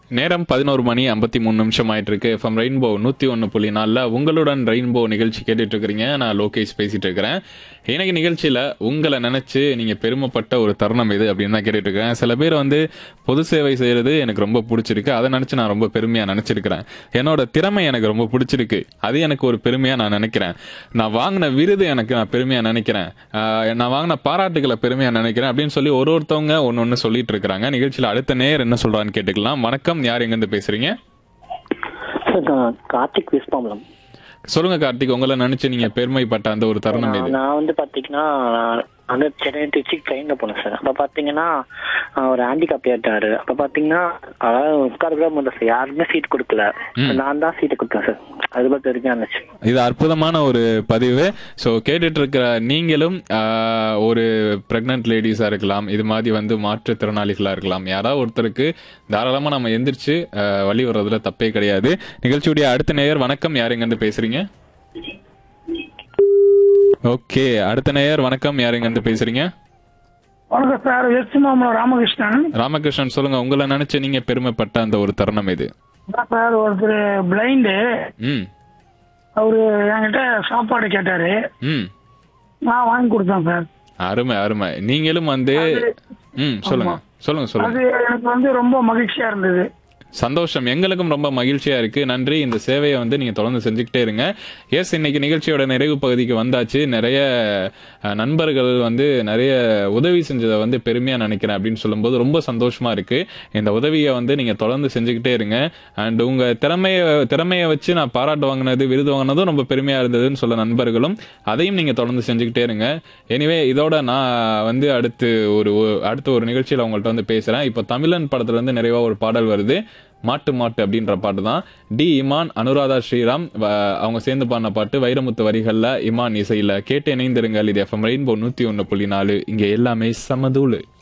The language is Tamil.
நேரம் பதினோரு மணி ஐம்பத்தி மூணு நிமிஷம் ஆயிட்டு இருக்கு எஃப்எம் ரெயின்போ நூத்தி ஒன்று புள்ளி நாலில் உங்களுடன் ரெயின்போ நிகழ்ச்சி கேட்டுட்டு இருக்கிறீங்க நான் லோகேஷ் பேசிட்டு இருக்கிறேன் இன்னைக்கு நிகழ்ச்சியில உங்களை நினைச்சு நீங்க பெருமைப்பட்ட ஒரு தருணம் இது அப்படின்னு தான் கேட்டுட்டு இருக்கேன் சில பேர் வந்து பொது சேவை செய்யறது எனக்கு ரொம்ப பிடிச்சிருக்கு அதை நினைச்சு நான் ரொம்ப பெருமையா நினைச்சிருக்கிறேன் என்னோட திறமை எனக்கு ரொம்ப பிடிச்சிருக்கு அது எனக்கு ஒரு பெருமையா நான் நினைக்கிறேன் நான் வாங்கின விருது எனக்கு நான் பெருமையா நினைக்கிறேன் ஆஹ் நான் வாங்கின பாராட்டுகளை பெருமையா நினைக்கிறேன் அப்படின்னு சொல்லி ஒரு ஒருத்தவங்க ஒன்னு ஒன்னு சொல்லிட்டு இருக்கிறாங்க நிகழ்ச்சியில அடுத்த நேர் என்ன சொல்றான்னு கேட்டுக்கலாம் வணக்கம் யார் எங்க இருந்து பேசுறீங்க சார் நான் கார்த்திக் விஸ்வாமலம் சொல்லுங்க கார்த்திக் உங்களை நினைச்சு நீங்க பெருமைப்பட்ட அந்த ஒரு தருணம் இது நான் வந்து பாத்தீங்கன்னா நான் வந்து சென்னை திருச்சி ட்ரெயின்ல போனேன் சார் அப்ப பாத்தீங்கன்னா ஆஹ் ஒரு ஹேண்டிகாப் ஏற்றாரு அப்ப பாத்தீங்கன்னா அதாவது உட்கார கூட முடியல சார் யாருமே சீட் கொடுக்கல நான் தான் சீட்டு கொடுத்தேன் சார் அது பத்தி வரைக்கும் இருந்துச்சு இது அற்புதமான ஒரு பதிவு ஸோ கேட்டுட்டு இருக்கிற நீங்களும் ஆஹ், ஒரு பிரெக்னன்ட் லேடிஸா இருக்கலாம் இது மாதிரி வந்து மாற்றுத்திறனாளிகளா இருக்கலாம் யாராவது ஒருத்தருக்கு தாராளமா நம்ம எந்திரிச்சு ஆஹ், வழி வர்றதுல தப்பே கிடையாது நிகழ்ச்சியுடைய அடுத்த நேயர் வணக்கம் யார் எங்க இருந்து பேசுறீங்க ஓகே அடுத்த நேயர் வணக்கம் யார் எங்க இருந்து பேசுறீங்க வணக்கம் சார் வெஸ்ட் மாமலம் ராமகிருஷ்ணன் ராமகிருஷ்ணன் சொல்லுங்க உங்களை நினைச்சு நீங்க பெருமைப்பட்ட அந்த ஒரு தருணம் இது அதான் சார் ஒருத்தர் பிளைண்டு ம் அவரு என்கிட்ட சாப்பாடு கேட்டாரு ம் நான் வாங்கி கொடுத்தேன் சார் அருமை அருமை நீங்களும் வந்து ம் சொல்லுங்க சொல்லுங்க சொல்லுங்க அது எனக்கு வந்து ரொம்ப மகிழ்ச்சியா இருந்தது சந்தோஷம் எங்களுக்கும் ரொம்ப மகிழ்ச்சியா இருக்கு நன்றி இந்த சேவையை வந்து நீங்க தொடர்ந்து செஞ்சுக்கிட்டே இருங்க எஸ் இன்னைக்கு நிகழ்ச்சியோட நிறைவு பகுதிக்கு வந்தாச்சு நிறைய அஹ், நண்பர்கள் வந்து நிறைய உதவி செஞ்சதை வந்து பெருமையா நினைக்கிறேன் அப்படின்னு சொல்லும்போது ரொம்ப சந்தோஷமா இருக்கு இந்த உதவியை வந்து நீங்க தொடர்ந்து செஞ்சுக்கிட்டே இருங்க அண்ட் உங்க திறமைய திறமையை வச்சு நான் பாராட்டு வாங்கினது விருது வாங்கினதும் ரொம்ப பெருமையா இருந்ததுன்னு சொல்ல நண்பர்களும் அதையும் நீங்க தொடர்ந்து செஞ்சுக்கிட்டே இருங்க எனிவே இதோட நான் வந்து அடுத்து ஒரு ஒரு- அடுத்த ஒரு நிகழ்ச்சியில உங்கள்ட்ட வந்து பேசுறேன் இப்போ தமிழன் படத்துல இருந்து நிறைவா ஒரு பாடல் வருது மாட்டு மாட்டு அப்படின்ற பாட்டு தான் டி இமான் அனுராதா ஸ்ரீராம் வ- அவங்க சேர்ந்து பாடின பாட்டு வைரமுத்து வரிகள்ல இமான் இசையில கேட்டு இணைந்திருங்கள் இது எஃப்எம் ரெயின்போ நூத்தி ஒன்னு புள்ளி நாலு இங்க எல்லாமே சமதூளு